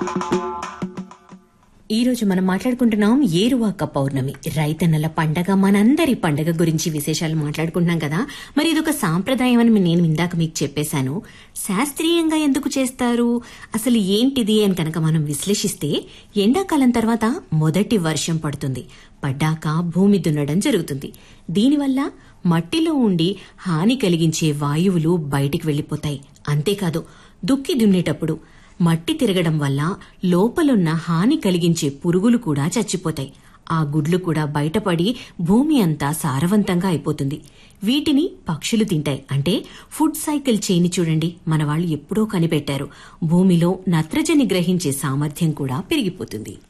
ఈ రోజు మనం మాట్లాడుకుంటున్నాం ఏరువాక పౌర్ణమి రైతన్నల పండగ మనందరి పండగ గురించి విశేషాలు మాట్లాడుకుంటున్నాం కదా మరి ఇదొక సాంప్రదాయం అని నేను ఇందాక మీకు చెప్పేశాను శాస్త్రీయంగా ఎందుకు చేస్తారు అసలు ఏంటిది అని కనుక మనం విశ్లేషిస్తే ఎండాకాలం తర్వాత మొదటి వర్షం పడుతుంది పడ్డాక భూమి దున్నడం జరుగుతుంది దీనివల్ల మట్టిలో ఉండి హాని కలిగించే వాయువులు బయటికి వెళ్లిపోతాయి అంతేకాదు దుక్కి దున్నేటప్పుడు మట్టి తిరగడం వల్ల లోపలున్న హాని కలిగించే పురుగులు కూడా చచ్చిపోతాయి ఆ గుడ్లు కూడా బయటపడి భూమి అంతా సారవంతంగా అయిపోతుంది వీటిని పక్షులు తింటాయి అంటే ఫుడ్ సైకిల్ చేని చూడండి మన వాళ్ళు ఎప్పుడో కనిపెట్టారు భూమిలో నత్రజని గ్రహించే సామర్థ్యం కూడా పెరిగిపోతుంది